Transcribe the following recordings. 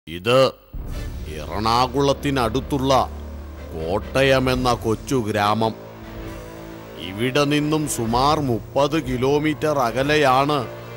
ഇത് എറണാകുളത്തിനടുത്തുള്ള കോട്ടയമെന്ന കൊച്ചു ഗ്രാമം ഇവിടെ നിന്നും സുമാർ മുപ്പത് കിലോമീറ്റർ അകലെയാണ്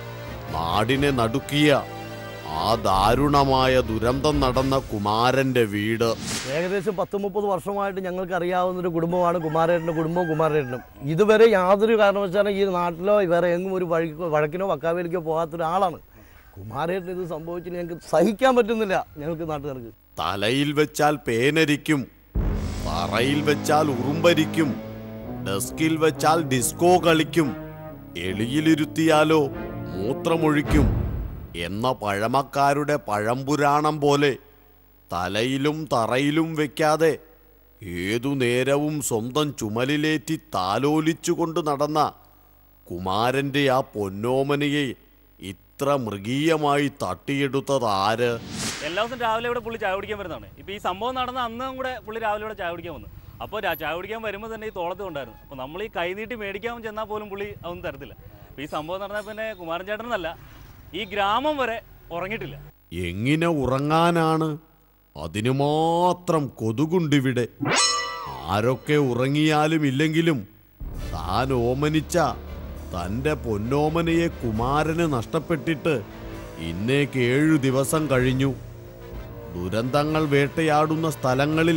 നാടിനെ നടുക്കിയ ആ ദാരുണമായ ദുരന്തം നടന്ന കുമാരന്റെ വീട് ഏകദേശം പത്ത് മുപ്പത് വർഷമായിട്ട് ഞങ്ങൾക്ക് അറിയാവുന്ന ഒരു കുടുംബമാണ് കുമാരേട്ടൻ്റെ കുടുംബവും കുമാരേട്ടനും ഇതുവരെ യാതൊരു കാരണവശാലും ഈ നാട്ടിലോ വേറെ എങ്ങും ഒരു വഴിക്കോ വഴക്കിനോ വക്കാവേലിക്കോ പോകാത്ത ഒരാളാണ് കുമാരേട്ടൻ ഇത് സംഭവിച്ചിട്ട് ഞങ്ങൾക്ക് സഹിക്കാൻ പറ്റുന്നില്ല ഞങ്ങൾക്ക് നാട്ടുകാർക്ക് തലയിൽ വെച്ചാൽ പേനരിക്കും തറയിൽ വെച്ചാൽ ഉറുമ്പരിക്കും ഡെസ്കിൽ വെച്ചാൽ ഡിസ്കോ കളിക്കും എളിയിലിരുത്തിയാലോ മൂത്രമൊഴിക്കും എന്ന പഴമക്കാരുടെ പഴംപുരാണം പോലെ തലയിലും തറയിലും വെക്കാതെ ഏതു നേരവും സ്വന്തം ചുമലിലേറ്റി താലോലിച്ചുകൊണ്ട് നടന്ന കുമാരന്റെ ആ പൊന്നോമനയെ ഇത്ര മൃഗീയമായി തട്ടിയെടുത്തത് ആര് എല്ലാ ദിവസവും രാവിലെ ഇവിടെ പുള്ളി ചായ കുടിക്കാൻ വരുന്നതാണ് ഇപ്പോൾ ഈ സംഭവം നടന്ന അന്നും കൂടെ പുള്ളി രാവിലെ ഇവിടെ ചായ കുടിക്കാൻ വന്നു അപ്പോൾ ചായ കുടിക്കാൻ വരുമ്പോൾ തന്നെ ഈ തോളത്ത് കൊണ്ടായിരുന്നു അപ്പോൾ നമ്മൾ ഈ കൈ നീട്ടി മേടിക്കാൻ ചെന്നാൽ പോലും പുള്ളി അതൊന്നും തരത്തില്ല അപ്പോൾ ഈ സംഭവം നടന്നാൽ പിന്നെ കുമാരൻ ചേട്ടനെന്നല്ല ഈ ഗ്രാമം വരെ ഉറങ്ങിയിട്ടില്ല എങ്ങനെ ഉറങ്ങാനാണ് അതിനു മാത്രം കൊതുകുണ്ടിവിടെ ആരൊക്കെ ഉറങ്ങിയാലും ഇല്ലെങ്കിലും താൻ ഓമനിച്ച തൻ്റെ പൊന്നോമനയെ കുമാരന് നഷ്ടപ്പെട്ടിട്ട് ഇന്നേക്ക് ഏഴു ദിവസം കഴിഞ്ഞു ദുരന്തങ്ങൾ വേട്ടയാടുന്ന സ്ഥലങ്ങളിൽ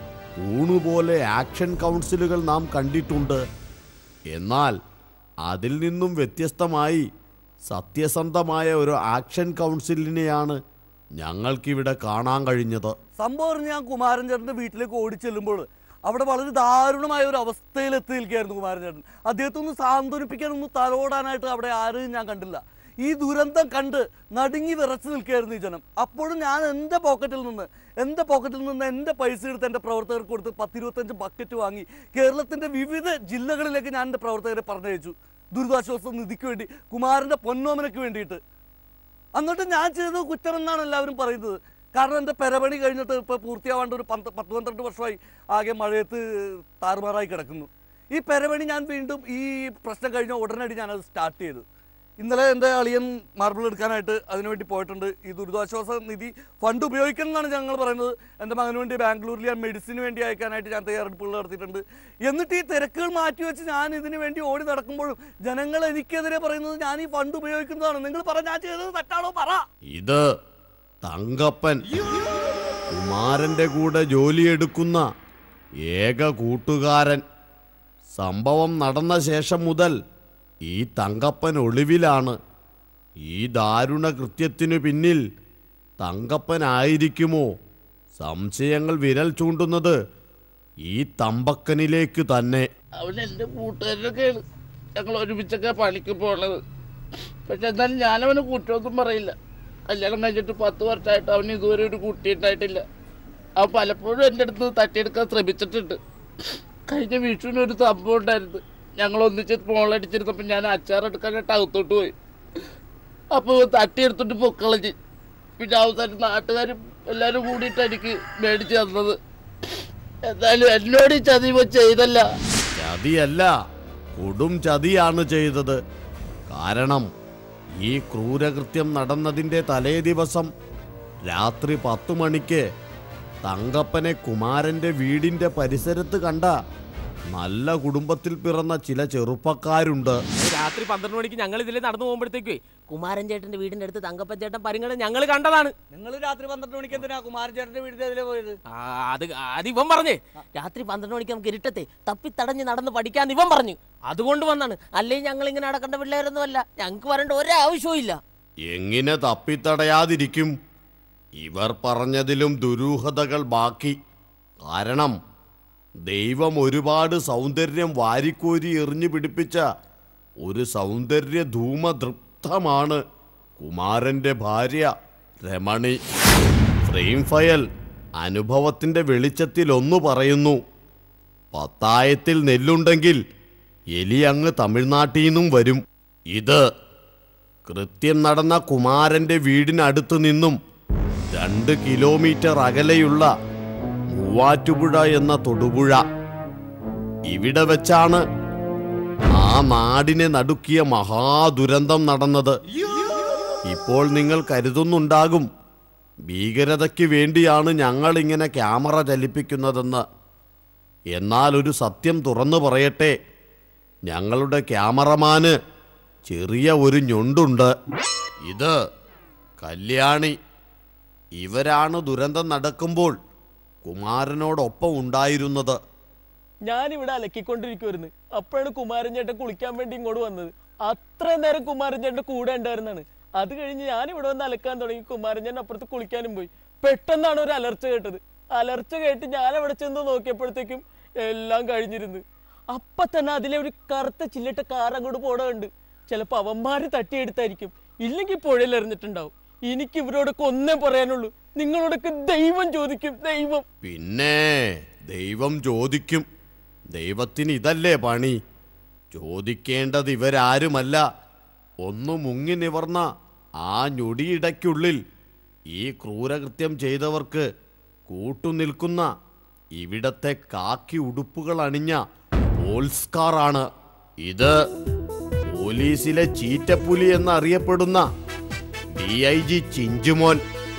ഊണുപോലെ ആക്ഷൻ കൗൺസിലുകൾ നാം കണ്ടിട്ടുണ്ട് എന്നാൽ അതിൽ നിന്നും വ്യത്യസ്തമായി സത്യസന്ധമായ ഒരു ആക്ഷൻ കൗൺസിലിനെയാണ് ഞങ്ങൾക്കിവിടെ കാണാൻ കഴിഞ്ഞത് സംഭവം പറഞ്ഞ് ഞാൻ കുമാരൻ ചേട്ടൻ്റെ വീട്ടിലേക്ക് ഓടിച്ചെല്ലുമ്പോൾ അവിടെ വളരെ ദാരുണമായ ഒരു അവസ്ഥയിൽ എത്തി നിൽക്കുകയായിരുന്നു കുമാരൻ ചേട്ടൻ അദ്ദേഹത്തെ ഒന്ന് സാന്ത്വനിപ്പിക്കാൻ ഒന്ന് തലോടാനായിട്ട് അവിടെ ആരും ഞാൻ കണ്ടില്ല ഈ ദുരന്തം കണ്ട് നടുങ്ങി വിറച്ചു നിൽക്കുകയായിരുന്നു ഈ ജനം അപ്പോഴും ഞാൻ എൻ്റെ പോക്കറ്റിൽ നിന്ന് എൻ്റെ പോക്കറ്റിൽ നിന്ന് എൻ്റെ പൈസ എടുത്ത് എൻ്റെ പ്രവർത്തകർക്ക് കൊടുത്ത് പത്തിരുപത്തഞ്ച് ബക്കറ്റ് വാങ്ങി കേരളത്തിൻ്റെ വിവിധ ജില്ലകളിലേക്ക് ഞാൻ എൻ്റെ പ്രവർത്തകരെ പറഞ്ഞയച്ചു ദുരിതാശ്വാസ നിധിക്ക് വേണ്ടി കുമാരൻ്റെ പൊന്നോമനയ്ക്ക് വേണ്ടിയിട്ട് എന്നിട്ട് ഞാൻ ചെയ്തത് കുറ്റം എന്നാണ് എല്ലാവരും പറയുന്നത് കാരണം എൻ്റെ പെരപണി കഴിഞ്ഞിട്ട് ഇപ്പോൾ പൂർത്തിയാവാണ്ട് ഒരു പന്ത് പത്ത് പന്ത്രണ്ട് വർഷമായി ആകെ മഴയത്ത് താറുമാറായി കിടക്കുന്നു ഈ പെരപണി ഞാൻ വീണ്ടും ഈ പ്രശ്നം കഴിഞ്ഞ ഉടനടി ഞാനത് സ്റ്റാർട്ട് ചെയ്തു ഇന്നലെ എൻ്റെ അളിയൻ മാർബിൾ എടുക്കാനായിട്ട് അതിനുവേണ്ടി പോയിട്ടുണ്ട് ഈ ദുരിതാശ്വാസ നിധി ഫണ്ട് ഉപയോഗിക്കണം എന്നാണ് ഞങ്ങൾ പറയുന്നത് എൻ്റെ മകന് വേണ്ടി ബാംഗ്ലൂരിൽ ഞാൻ മെഡിസിന് വേണ്ടി അയക്കാനായിട്ട് ഞാൻ തയ്യാറെടുപ്പുകൾ നടത്തിയിട്ടുണ്ട് എന്നിട്ട് ഈ തിരക്കുകൾ മാറ്റി വെച്ച് ഞാൻ ഇതിന് വേണ്ടി ഓടി നടക്കുമ്പോഴും ജനങ്ങൾ എനിക്കെതിരെ പറയുന്നത് ഞാൻ ഈ ഫണ്ട് ഉപയോഗിക്കുന്നതാണ് നിങ്ങൾ പറ ഞാൻ ചെയ്തത് തെറ്റാണോ പറ ഇത് തങ്കപ്പൻ കുമാരന്റെ കൂടെ ജോലിയെടുക്കുന്ന ഏക കൂട്ടുകാരൻ സംഭവം നടന്ന ശേഷം മുതൽ ഈ തങ്കപ്പൻ ഒളിവിലാണ് ഈ ദാരുണ കൃത്യത്തിനു പിന്നിൽ തങ്കപ്പനായിരിക്കുമോ സംശയങ്ങൾ വിരൽ ചൂണ്ടുന്നത് ഈ തമ്പക്കനിലേക്ക് തന്നെ അവൻ എൻ്റെ കൂട്ടുകാരനൊക്കെയാണ് ഞങ്ങൾ ഒരുമിച്ചൊക്കെ പണിക്ക് പോണത് പക്ഷെ എന്നാലും ഞാനവന് കുറ്റമൊന്നും പറയില്ല കല്യാണം കഴിഞ്ഞിട്ട് പത്ത് വർഷമായിട്ട് അവന് ഇതുവരെ ഒരു കുട്ടി ഉണ്ടായിട്ടില്ല അവൻ പലപ്പോഴും എൻ്റെ അടുത്ത് തട്ടിയെടുക്കാൻ ശ്രമിച്ചിട്ടുണ്ട് കഴിഞ്ഞ വിഷുവിന് ഒരു സംഭവം ഉണ്ടായിരുന്നു ഞങ്ങൾ ഒന്നിച്ച് മോളടിച്ചിരുന്നപ്പോൾ ഞാൻ അച്ചാറെടുക്കാനായിട്ട് അകത്തോട്ട് പോയി അപ്പോൾ തട്ടിയെടുത്തിട്ട് പൊക്കളഞ്ഞ് പിന്നെ അവസാനം നാട്ടുകാരും എല്ലാവരും കൂടിയിട്ട് എനിക്ക് മേടിച്ച് തന്നത് എന്തായാലും എന്നോട് ഈ ചതിവ് ചെയ്തല്ല ചതിയല്ല കൊടും ചതിയാണ് ചെയ്തത് കാരണം ഈ ക്രൂരകൃത്യം നടന്നതിൻ്റെ തലേ ദിവസം രാത്രി പത്തു മണിക്ക് തങ്കപ്പനെ കുമാരന്റെ വീടിന്റെ പരിസരത്ത് കണ്ട നല്ല കുടുംബത്തിൽ പിറന്ന ചില ചെറുപ്പക്കാരുണ്ട് രാത്രി പന്ത്രണ്ട് മണിക്ക് ഞങ്ങൾ ഇതിൽ നടന്നു പോകുമ്പോഴത്തേക്കേ കുമാരൻ ചേട്ടന്റെ വീടിന്റെ അടുത്ത് തങ്കപ്പൻ ചേട്ടൻ പരിങ്ങണ ഞങ്ങൾ കണ്ടതാണ് നിങ്ങൾ രാത്രി പന്ത്രണ്ട് മണിക്ക് എന്തിനാ കുമാരൻ ചേട്ടൻ്റെ വീട്ടിൽ അതിലെ പോയത് ആ, അത് അത് ഇവൻ പറഞ്ഞേ രാത്രി പന്ത്രണ്ട് മണിക്ക് നമുക്ക് ഇരുട്ടത്തെ തപ്പിത്തടഞ്ഞ് നടന്ന് പഠിക്കാൻ ഇവൻ പറഞ്ഞു അതുകൊണ്ട് വന്നാണ് അല്ലെങ്കിൽ ഞങ്ങൾ ഇങ്ങനെ നടക്കേണ്ട പിള്ളേരൊന്നും അല്ല ഞങ്ങൾക്ക് വരേണ്ട ഒരാവശ്യവും ഇല്ല എങ്ങനെ തപ്പിത്തടയാതിരിക്കും ഇവർ പറഞ്ഞതിലും ദുരൂഹതകൾ ബാക്കി കാരണം ദൈവം ഒരുപാട് സൗന്ദര്യം വാരിക്കോരി എറിഞ്ഞു പിടിപ്പിച്ച ഒരു സൗന്ദര്യ ധൂമതൃപ്തമാണ് കുമാരന്റെ ഭാര്യ രമണി ഫ്രെയിം ഫയൽ അനുഭവത്തിന്റെ വെളിച്ചത്തിൽ ഒന്ന് പറയുന്നു പത്തായത്തിൽ നെല്ലുണ്ടെങ്കിൽ എലി അങ്ങ് തമിഴ്നാട്ടിൽ നിന്നും വരും ഇത് കൃത്യം നടന്ന കുമാരന്റെ വീടിനടുത്തു നിന്നും രണ്ട് കിലോമീറ്റർ അകലെയുള്ള മൂവാറ്റുപുഴ എന്ന തൊടുപുഴ ഇവിടെ വെച്ചാണ് ആ നാടിനെ നടുക്കിയ മഹാദുരന്തം നടന്നത് ഇപ്പോൾ നിങ്ങൾ കരുതുന്നുണ്ടാകും ഭീകരതയ്ക്ക് വേണ്ടിയാണ് ഞങ്ങളിങ്ങനെ ക്യാമറ ചലിപ്പിക്കുന്നതെന്ന് എന്നാൽ ഒരു സത്യം തുറന്നു പറയട്ടെ ഞങ്ങളുടെ ക്യാമറമാന് ചെറിയ ഒരു ഞൊണ്ടുണ്ട് ഇത് കല്യാണി ഇവരാണ് ദുരന്തം നടക്കുമ്പോൾ കുമാരനോടൊപ്പം ഉണ്ടായിരുന്നത് ഞാനിവിടെ അലക്കിക്കൊണ്ടിരിക്കുവായിരുന്നു അപ്പോഴാണ് കുമാരൻ ചേട്ടൻ കുളിക്കാൻ വേണ്ടി ഇങ്ങോട്ട് വന്നത് അത്രയും നേരം കുമാരൻ ചേട്ടൻ കൂടെ ഉണ്ടായിരുന്നാണ് അത് കഴിഞ്ഞ് ഞാൻ ഇവിടെ വന്ന് അലക്കാൻ തുടങ്ങി കുമാരൻ ചേട്ടൻ അപ്പുറത്ത് കുളിക്കാനും പോയി പെട്ടെന്നാണ് ഒരു അലർച്ച കേട്ടത് അലർച്ച കേട്ട് ഞാൻ അവിടെ ചെന്ന് നോക്കിയപ്പോഴത്തേക്കും എല്ലാം കഴിഞ്ഞിരുന്നു അപ്പൊ തന്നെ അതിലെ ഒരു കറുത്ത ചില്ലിട്ട കാർ അങ്ങോട്ട് പോടുന്നുണ്ട് ചിലപ്പോ അവന്മാര് തട്ടിയെടുത്തായിരിക്കും ഇല്ലെങ്കിൽ പുഴയിൽ എറിഞ്ഞിട്ടുണ്ടാവും എനിക്ക് ഇവരോടൊക്കെ ഒന്നേ പറയാനുള്ളൂ നിങ്ങളോടൊക്കെ ദൈവം ചോദിക്കും ദൈവം പിന്നെ ദൈവം ചോദിക്കും ദൈവത്തിന് ഇതല്ലേ പണി ചോദിക്കേണ്ടത് ഇവരാരുമല്ല ഒന്ന് മുങ്ങി നിവർന്ന ആ ഞൊടിയിടയ്ക്കുള്ളിൽ ഈ ക്രൂരകൃത്യം ചെയ്തവർക്ക് കൂട്ടുനിൽക്കുന്ന ഇവിടത്തെ കാക്കി ഉടുപ്പുകൾ അണിഞ്ഞ പോൾസ്കാറാണ് ഇത് പോലീസിലെ ചീറ്റപ്പുലി എന്നറിയപ്പെടുന്ന ഡി ഐ ജി ചിഞ്ചുമോൻ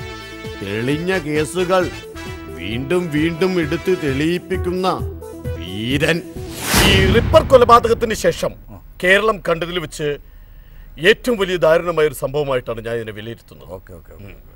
തെളിഞ്ഞ കേസുകൾ വീണ്ടും വീണ്ടും എടുത്ത് തെളിയിപ്പിക്കുന്ന വീരൻ ഈ റിപ്പർ കൊലപാതകത്തിന് ശേഷം കേരളം കണ്ടതിൽ വെച്ച് ഏറ്റവും വലിയ ദാരുണമായ ഒരു സംഭവമായിട്ടാണ് ഞാൻ ഇതിനെ വിലയിരുത്തുന്നത് ഓക്കെ ഓക്കെ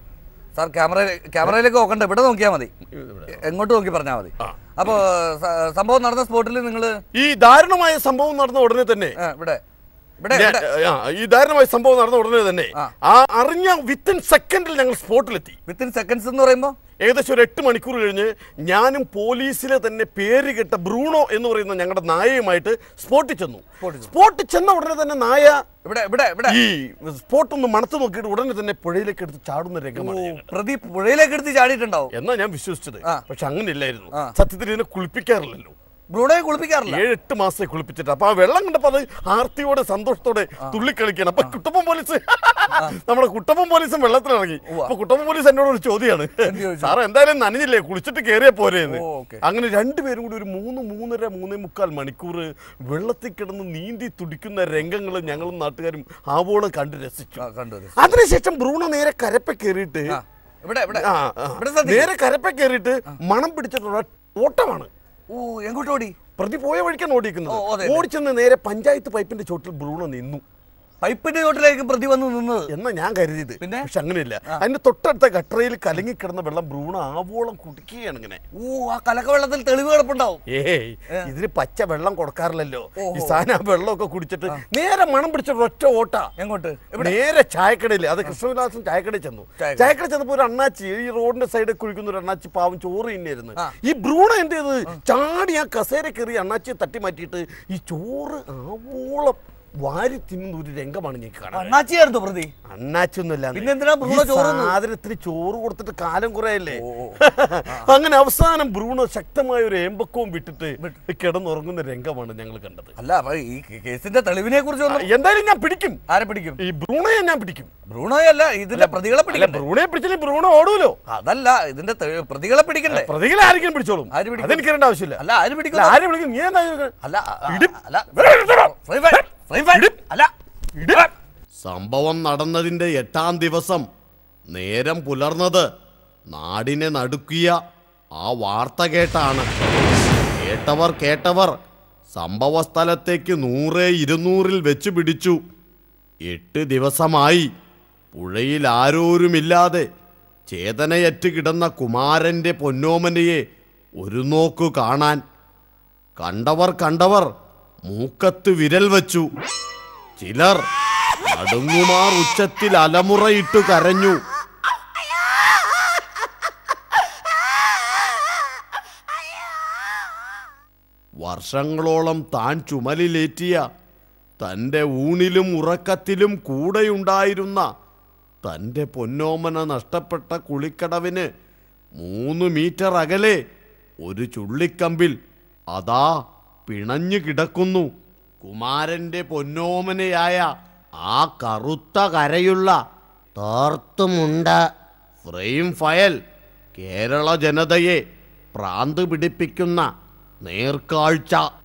സാർ ക്യാമറ ക്യാമറയിലേക്ക് നോക്കണ്ട ഇവിടെ നോക്കിയാൽ മതി എങ്ങോട്ട് നോക്കി പറഞ്ഞാൽ മതി അപ്പോൾ സംഭവം നടന്ന സ്പോട്ടിൽ നിങ്ങൾ ഈ ദാരുണമായ സംഭവം നടന്ന ഉടനെ തന്നെ ഇവിടെ ഇവിടെ ഞാൻ- ഇവിടെ ആ, ഈ ദാരുണമായ സംഭവം നടന്ന ഉടനെ തന്നെ ആ. ആ അറിഞ്ഞ വിത്തിൻ സെക്കൻഡിൽ ഞങ്ങൾ സ്പോട്ടിലെത്തി വിത്തിൻ സെക്കൻഡ്സ് എന്ന് പറയുമ്പോൾ ഏകദേശം ഒരു എട്ട് മണിക്കൂർ കഴിഞ്ഞ് ഞാനും പോലീസിലെ തന്നെ പേര് കേട്ട ബ്രൂണോ എന്ന് പറയുന്ന ഞങ്ങളുടെ നായയുമായിട്ട് സ്പോട്ടിൽ ചെന്നു സ്പോട്ടിൽ ചെന്നു. സ്പോട്ടിൽ ചെന്ന ഉടനെ തന്നെ നായ ഇവിടെ ഇവിടെ ഇവിടെ ഈ സ്പോട്ട് ഒന്ന് മണത്ത് നോക്കിയിട്ട് ഉടനെ തന്നെ പുഴയിലേക്ക് എടുത്ത് ചാടുന്ന ഓ, രംഗമാണ് ഞങ്ങൾ. പ്രതി പുഴയിലേക്ക് എടുത്ത് ചാടിയിട്ടുണ്ടാവും എന്നാ ഞാൻ വിശ്വസിച്ചത് ആ. പക്ഷെ അങ്ങനെയില്ലായിരുന്നു ആ. സത്യത്തിൽ ഇതിനെ കുളിപ്പിക്കാറില്ലല്ലോ ബ്രൂണോയെ കുളിപ്പിക്കാറില്ല ഏഴ് എട്ട് മാസത്തെ കുളിപ്പിച്ചിട്ട് അപ്പൊ ആ വെള്ളം കണ്ടപ്പോ അത് ആർത്തിയോടെ സന്തോഷത്തോടെ തുള്ളിക്കളിക്കണം അപ്പൊ കുട്ടപ്പൻ പോലീസ് നമ്മുടെ കുട്ടപ്പൻ പോലീസും വെള്ളത്തിലിറങ്ങി അപ്പൊ കുട്ടപ്പൻ പോലീസ് എന്നോട് ഒരു ചോദ്യമാണ് ചോദിച്ചു? സാറേ എന്തായാലും നനഞ്ഞില്ലേ കുളിച്ചിട്ട് കയറിയ പോരെയെന്ന് ഓ, ഓക്കേ. അങ്ങനെ രണ്ടുപേരും കൂടി ഒരു മൂന്ന് മൂന്നര മൂന്നേ മുക്കാൽ മണിക്കൂർ വെള്ളത്തിൽ കിടന്ന് നീന്തി തുടിക്കുന്ന രംഗങ്ങൾ ഞങ്ങളും നാട്ടുകാരും ആവോളം കണ്ട് രസിച്ചു ആ, കണ്ടു ഇത്. അതിനുശേഷം ബ്രൂണോ നേരെ കരപ്പ കയറിയിട്ട് ആ, ഇവിടെ ഇവിടെ ആ, ആ. ഇവിടെ ശ്രദ്ധിക്ക്. നേരെ കരപ്പ കയറിയിട്ട് മണം പിടിച്ചിട്ടുള്ള ഓട്ടമാണ് ഓ എങ്ങോട്ട് ഓടി പ്രതി പോയ വഴിക്കാണ് ഓടിക്കുന്നത് ഓ, അതെ, അതെ. ഓടിച്ചെന്ന് നേരെ പഞ്ചായത്ത് പൈപ്പിന്റെ ചോട്ടിൽ ബ്രൂണോ നിന്നു പൈപ്പിന്റെ ചോട്ടിലേക്ക് പ്രതി വന്ന് നിന്നത് എന്നാ ഞാൻ കരുതിയത് പിന്നെ? പക്ഷെ അങ്ങനെയല്ല അതിന്റെ തൊട്ടടുത്ത ഗട്ടറയിൽ കലങ്ങിക്കിടന്ന വെള്ളം ബ്രൂണോ ആവോളം കുടിക്കുകയാണ് ഇങ്ങനെ ഓ ആ കലക്ക വെള്ളത്തിൽ തെളിവ് കിടപ്പുണ്ടാവും ഏയ് ഇതിന് പച്ച വെള്ളം കൊടുക്കാറില്ലല്ലോ ഓഹോ. ഈ സാധനം ആ വെള്ളമൊക്കെ കുടിച്ചിട്ട് നേരെ മണം പിടിച്ച ഒറ്റ ഓട്ട എങ്ങോട്ട് നേരെ ചായക്കടയിൽ അത് കൃഷ്ണവിലാസം ചായക്കടയിൽ ചെന്നു ചായക്കട. ചായക്കട ചെന്നപ്പോ ഒരു അണ്ണാച്ചി ഈ റോഡിന്റെ സൈഡിൽ കുഴിക്കുന്ന ഒരു അണ്ണാച്ചി പാവം ചോറ് തിന്നായിരുന്നു ആ. ഈ ബ്രൂണ എന്ത് ചെയ്ത് ചാടി ആ കസേര കയറി അണ്ണാച്ചിയെ തട്ടി മാറ്റിയിട്ട് ഈ ചോറ് ആവോളം വാരി തിന്നുന്ന ഒരു രംഗമാണ് ഞാൻ കാണാൻ അണ്ണാച്ചിയായിരുന്നു പ്രതി അണ്ണാച്ചൊന്നുമല്ല പിന്നെന്തിനാ ബ്രൂണോ ചോറ് തിന്നത്? സാധനത്തിന് ചോറ് കൊടുത്തിട്ട് കാലം കുറയല്ലേ അങ്ങനെ അവസാനം ബ്രൂണോ ശക്തമായ ഒരു ഏമ്പക്കവും വിട്ടിട്ട് കിടന്നുറങ്ങുന്ന രംഗമാണ് ഞങ്ങൾ കണ്ടത് അല്ല അപ്പൊ ഈ കേസിന്റെ തെളിവിനെ കുറിച്ച് ആ, ഒന്നും എന്തായാലും ഞാൻ പിടിക്കും ആരെ പിടിക്കും ഈ ബ്രൂണയെ ഞാൻ പിടിക്കും ബ്രൂണോയല്ല ഇതിന്റെ പ്രതികളെ അല്ല പിടിക്കണ്ടേ ബ്രൂണയെ പിടിച്ചില്ലേ ബ്രൂണോ ഓടൂലോ അതല്ല ഇതിന്റെ തെ- പ്രതികളെ പിടിക്കണ്ടേ പ്രതികളെ ആരെങ്കിലും പിടിച്ചോളും ആര് പിടിക്കും? അതെനിക്ക് അറിയേണ്ട ആവശ്യമില്ല അല്ല ആര് അല്ല, പിടിക്കും ആരെ വിളിക്കും നീ എന്താ ചോദിക്കുന്നത്? അല്ല ആ, ആ, ഇടി. അല്ല വേറെ എടുത്തോടാ. Free Fire, Free Fire. അല്ല ഇടി. സംഭവം നടന്നതിൻ്റെ എട്ടാം ദിവസം നേരം പുലർന്നത് നാടിനെ നടുക്കിയ ആ വാർത്ത കേട്ടാണ് കേട്ടവർ കേട്ടവർ സംഭവസ്ഥലത്തേക്ക് നൂറ് ഇരുന്നൂറിൽ വെച്ച് പിടിച്ചു എട്ട് ദിവസമായി പുഴയിൽ ആരോരുമില്ലാതെ ചേതനയറ്റ് കിടന്ന കുമാരൻ്റെ പൊന്നോമനയെ ഒരു നോക്കു കാണാൻ കണ്ടവർ കണ്ടവർ മൂക്കത്ത് വിരൽ വച്ചു ചിലർ അടുങ്ങുമാർ ഉച്ചത്തിൽ അലമുറയിട്ടു കരഞ്ഞു വർഷങ്ങളോളം താൻ ചുമലിലേറ്റിയ തൻ്റെ ഊണിലും ഉറക്കത്തിലും കൂടെയുണ്ടായിരുന്ന തൻ്റെ പൊന്നോമന നഷ്ടപ്പെട്ട കുളിക്കടവിന് മൂന്ന് മീറ്റർ അകലെ ഒരു ചുള്ളിക്കമ്പിൽ അതാ പിണഞ്ഞു കിടക്കുന്നു കുമാരൻ്റെ പൊന്നോമനയായ ആ കറുത്ത കരയുള്ള തോർത്തുമുണ്ട ഫ്രെയിം ഫയൽ കേരള ജനതയെ പ്രാന്ത് പിടിപ്പിക്കുന്ന നേർക്കാഴ്ച